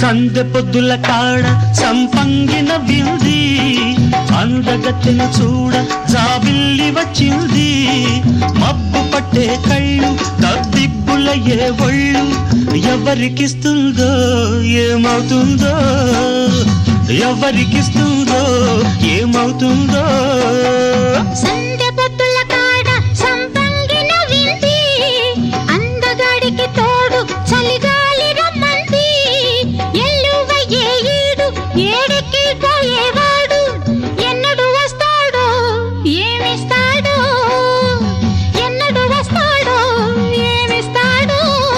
సందె పొద్దుల కాడ సంపంగిన వింది అందగత్తెన చూడ జాబిల్లి వచ్చింది మబ్బు పట్టే కళ్ళు తద్దిబ్బుల ఏ ఒళ్ళు ఎవరికిస్తుందో ఏమవుతుందో ఎవరికిస్తుందో ఏమవుతుందో సంధ్య పొద్దుల కాడ సంపంగిన వింది అందగాడికి తోడు చలిగాలి రమ్మంది ఎల్లువయ్యే ఈడు ఏడికి పోయేవాడు ఎన్నడు వస్తాడో ఏమిస్తాడో ఎన్నడు వస్తాడో ఏమిస్తాడో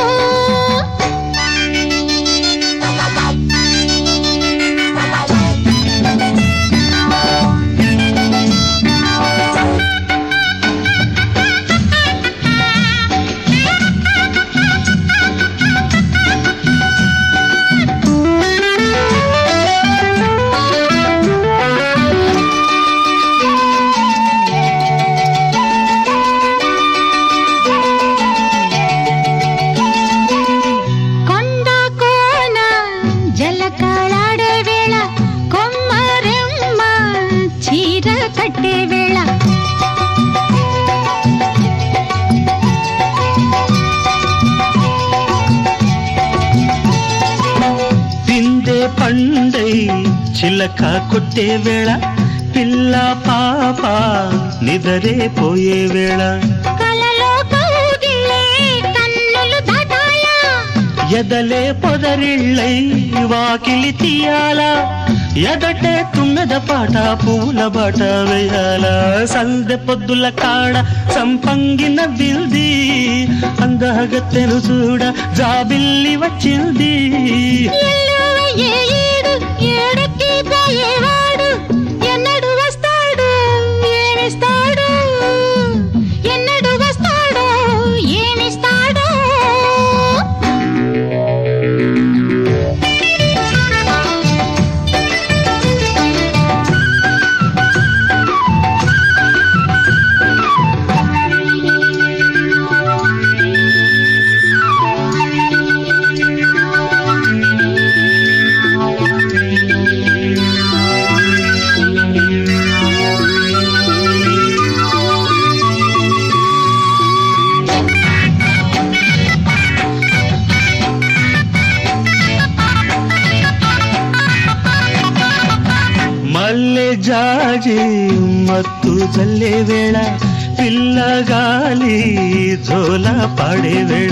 కొండ కోన జలకాలాడే వేళ కొమ్మరెమ్మ చీర కట్టే వేళ పిందే పండై చిలక కొట్టే వేళ పిల్ల పాప నిదరే పోయే వేళ కలలో కౌగిలే కన్నులు దాటాలా ఎదలే పొదరిళ్ళై వాకిలి తీయాల ఎదటే తుమ్మెద పాట పూల బాట వేయాల సందె పొద్దుల కాడ సంపంగిన విల్ది అందగత్తెను చూడ జాబిల్లి వచ్చింది ఎల్లువయ్యే ఈడు ఏడకి పోయేవాడు ఎన్నడు వస్తాడు ఏమిస్తాడు ఎన్నడు వస్తాడో ఏమిస్తాడో మల్లె జాజి మత్తు జల్లే వేళ పిల్లగాలి జోల పాడే వేళ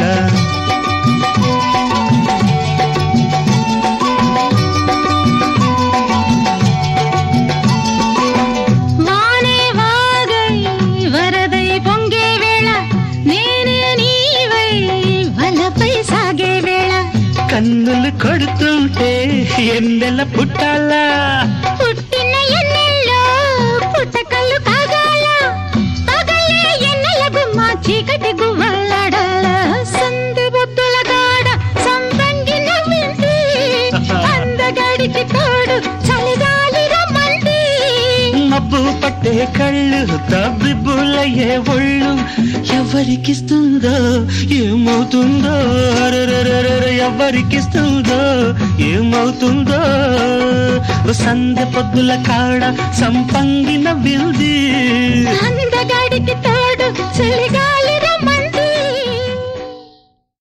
వానే వాగై వరదై పొంగే వేళ నేనే నీవై వలపై సాగే వేళ కన్నులు కొడుతుంటే ఎన్నెల పుట్టాలా పుట్టిన ఎన్నెల్లో పుట్టకళ్ళు కాగాల పగలే ఎన్నెల గుమ్మ చీకటి గువ్వలాడాల సందు బొత్తుల కాడ సంపంగిన వింది అందగాడికి తోడు చలిగాలి రమ్మంది మబ్బు పట్టే కళ్ళు తబ్బిబ్బులయ్యే ఒళ్ళు ఎవరికిస్తుందో ఏమవుతుందో అరెరెరెరెరె, ఎవరికిస్తుందో ఏమవుతుందో సంధ్య పొద్దుల కాడ సంపంగిన విల్ది అందగాడికి తోడు చలిగాలి